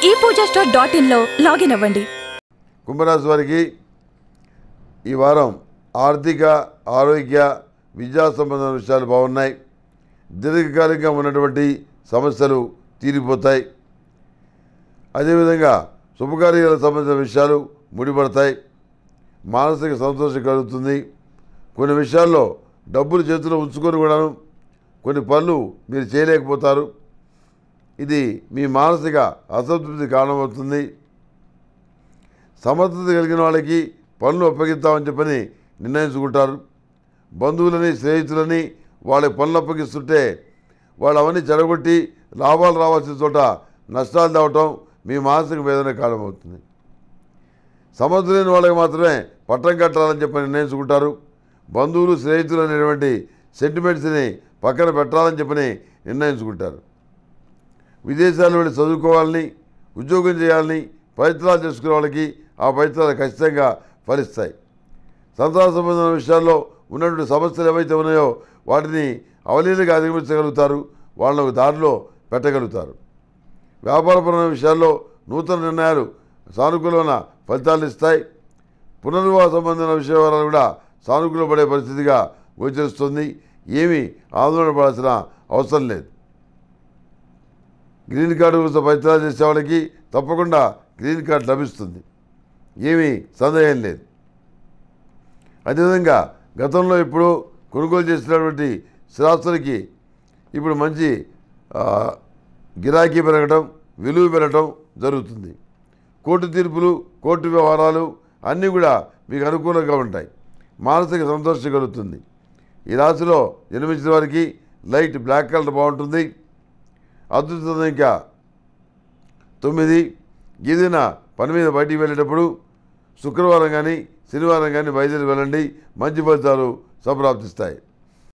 ఈ Puja store dot ఇన్లో login అవ్వండి కుంభరాశి వారికి ఈ వారం ఆర్థిక ఆరోగ్య విద్యా సంబంధమైన విషయాలు బాగున్నాయి దీర్ఘకాలికంగా ఉన్నటువంటి సమస్యలు తీరిపోతాయి అదేవిధంగా శుభకార్యాలకు సంబంధించిన విషయాలు ముడిపడతాయి మానసిక సంతోషం కలుగుతుంది కొన్ని విషయాల్లో డబ్బులు చేతిలో ఉంచుకొని కూడాను కొన్ని పనులు మీరు చేయలేకపోతారు ఇది మీ మానసిక అసంతృప్తి కారణమవుతుంది సమర్థత కలిగిన వాళ్ళకి పనులు అప్పగిస్తామని చెప్పని నిర్ణయించుకుంటారు బంధువులని స్నేహితులని వాళ్ళ పనులు అప్పగిస్తుంటే వాళ్ళు అవన్నీ చెడగొట్టి లాభాలు రావాల్సిన చోట నష్టాలు తేవటం మీ మానసిక వేదన కారణమవుతుంది సమర్థులైన వాళ్ళకి మాత్రమే పట్టం కట్టాలని చెప్పి నిర్ణయించుకుంటారు బంధువులు స్నేహితులు అనేటువంటి సెంటిమెంట్స్ని పక్కన పెట్టాలని చెప్పని నిర్ణయించుకుంటారు విదేశాలు వెళ్ళి చదువుకోవాలని ఉద్యోగం చేయాలని ప్రయత్నాలు చేసుకునే వాళ్ళకి ఆ ప్రయత్నాలు ఖచ్చితంగా ఫలిస్తాయి సంతాన సంబంధమైన విషయాల్లో ఉన్నటువంటి సమస్యలు ఏవైతే ఉన్నాయో వాటిని అవలీలుగా అధిగమించగలుగుతారు వాళ్ళని ఒక దారిలో పెట్టగలుగుతారు వ్యాపారపరమైన విషయాల్లో నూతన నిర్ణయాలు సానుకూలమైన ఫలితాలు ఇస్తాయి పునర్వివాహ సంబంధమైన విషయాలు కూడా సానుకూల పడే పరిస్థితిగా గోచరిస్తుంది ఏమీ ఆందోళన పడాల్సిన అవసరం లేదు గ్రీన్ కార్డు కోసం ప్రయత్నాలు చేసే వాళ్ళకి తప్పకుండా గ్రీన్ కార్డు లభిస్తుంది ఏమీ సందేహం లేదు అదేవిధంగా గతంలో ఇప్పుడు కొనుగోలు చేసినటువంటి స్థిరాస్తులకి ఇప్పుడు మంచి ఆ, గిరాకీ పెరగటం విలువ పెరగటం జరుగుతుంది కోర్టు తీర్పులు కోర్టు వ్యవహారాలు అన్నీ కూడా మీకు అనుకూలంగా ఉంటాయి మానసిక సంతోషం కలుగుతుంది ఈ రాశిలో జన్మించిన వారికి లైట్ బ్లాక్ కలర్ బాగుంటుంది అదృష్ట సంఖ్య తొమ్మిది ఏదైనా పని మీద బయటికి వెళ్ళేటప్పుడు శుక్రవారం కానీ శనివారం కానీ బయలుదేరి వెళ్ళండి మంచి ఫలితాలు సంప్రాప్తిస్తాయి